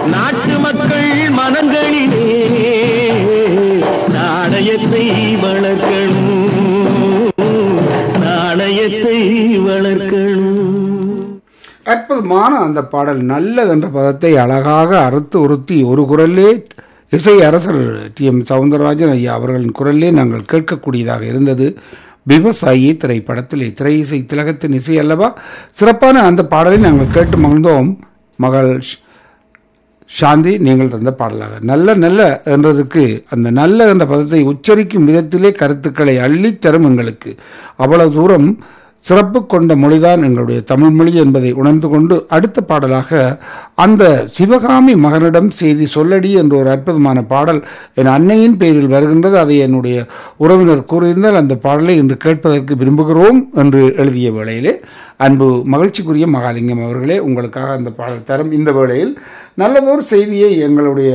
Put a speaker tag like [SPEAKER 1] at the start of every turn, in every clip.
[SPEAKER 1] நாட்டு மக்கள் மனங்களிலே நாணயத்தை வளர்க்கணும் நாணயத்தை வளர்க்கணும்
[SPEAKER 2] அற்புதமான அந்த பாடல் நல்ல என்ற பதத்தை அழகாக அறுத்து உறுத்தி ஒரு குரலே இசை அரசர் டி எம் சவுந்தரராஜன் ஐயா அவர்களின் குரலே நாங்கள் கேட்கக்கூடியதாக இருந்தது விவசாயி திரைப்படத்திலே திரை இசை திலகத்தின் இசை அல்லவா சிறப்பான அந்த பாடலை நாங்கள் கேட்டு மகிழ்ந்தோம் மகள் ஷ்- சாந்தி நீங்கள் தந்த பாடலாக நல்ல நல்ல என்றதுக்கு அந்த நல்ல என்ற பதத்தை உச்சரிக்கும் விதத்திலே கருத்துக்களை அள்ளித் தரும் எங்களுக்கு அவ்வளவு தூரம் சிறப்பு கொண்ட மொழிதான் எங்களுடைய தமிழ் மொழி என்பதை உணர்ந்து கொண்டு அடுத்த பாடலாக அந்த சிவகாமி மகனிடம் செய்தி சொல்லடி என்ற ஒரு அற்புதமான பாடல் என் அன்னையின் பெயரில் வருகின்றது அதை என்னுடைய உறவினர் கூறியிருந்தால் அந்த பாடலை இன்று கேட்பதற்கு விரும்புகிறோம் என்று எழுதிய வேளையிலே அன்பு மகிழ்ச்சிக்குரிய மகாலிங்கம் அவர்களே உங்களுக்காக அந்த பாடல் தரம் இந்த வேளையில் நல்லதொரு செய்தியை எங்களுடைய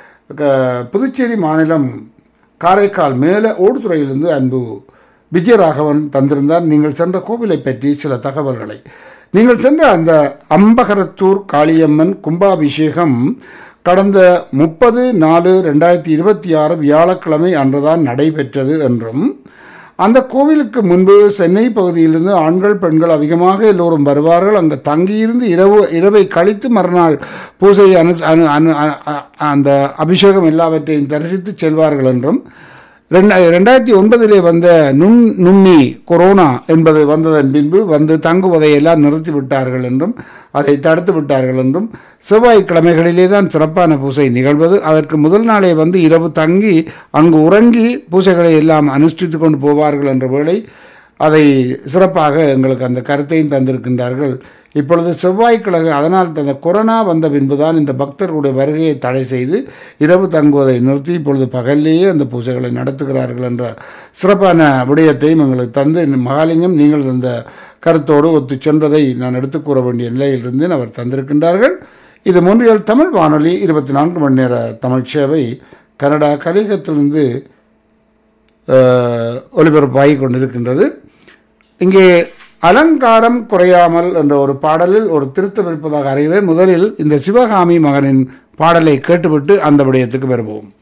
[SPEAKER 2] க- புதுச்சேரி மாநிலம் காரைக்கால் மேல ஓடுதுறையிலிருந்து அன்பு விஜயராகவன் தந்திருந்தார் நீங்கள் சென்ற கோவிலை பற்றி சில தகவல்களை நீங்கள் சென்ற அந்த அம்பகரத்தூர் காளியம்மன் கும்பாபிஷேகம் கடந்த முப்பது நாலு ரெண்டாயிரத்தி இருபத்தி ஆறு வியாழக்கிழமை அன்றுதான் நடைபெற்றது என்றும் அந்த கோவிலுக்கு முன்பு சென்னை பகுதியிலிருந்து ஆண்கள் பெண்கள் அதிகமாக எல்லோரும் வருவார்கள் அங்கு தங்கியிருந்து இரவு இரவை கழித்து மறுநாள் பூஜை அனு அனு அனு அ- அ- அந்த அபிஷேகம் எல்லாவற்றையும் தரிசித்து செல்வார்கள் என்றும் ரெண்டா ரெண்டாயிரத்தி ஒன்பதிலே வந்த நுண் நுண்ணி கொரோனா என்பது வந்ததன் பின்பு வந்து தங்குவதை எல்லாம் நிறுத்தி விட்டார்கள் என்றும் அதை தடுத்து விட்டார்கள் என்றும் செவ்வாய்க்கிழமைகளிலே தான் சிறப்பான பூசை நிகழ்வது அதற்கு முதல் நாளே வந்து இரவு தங்கி அங்கு உறங்கி பூசைகளை எல்லாம் அனுஷ்டித்து கொண்டு போவார்கள் என்ற வேளை அதை சிறப்பாக எங்களுக்கு அந்த கருத்தையும் தந்திருக்கின்றார்கள் இப்பொழுது செவ்வாய்க்கிழமை அதனால் அந்த கொரோனா வந்த பின்புதான் இந்த பக்தர்களுடைய வருகையை தடை செய்து இரவு தங்குவதை நிறுத்தி இப்பொழுது பகல்லேயே அந்த பூஜைகளை நடத்துகிறார்கள் என்ற சிறப்பான விடயத்தையும் எங்களுக்கு தந்து இந்த மகாலிங்கம் நீங்கள் இந்த கருத்தோடு ஒத்து சென்றதை நான் எடுத்துக் கூற வேண்டிய நிலையில் இருந்தேன் அவர் தந்திருக்கின்றார்கள் இது மொன்றியல் தமிழ் வானொலி இருபத்தி நான்கு மணி நேர தமிழ் சேவை கனடா கலிகத்திலிருந்து அஹ், ஒலிபரப்பாகி கொண்டிருக்கின்றது இங்கே அலங்காரம் குறையாமல் என்ற ஒரு பாடலில் ஒரு திருத்தம் இருப்பதாக அறிகிறேன் முதலில் இந்த சிவகாமி மகனின் பாடலை கேட்டுவிட்டு அந்த விடயத்துக்கு வருவோம்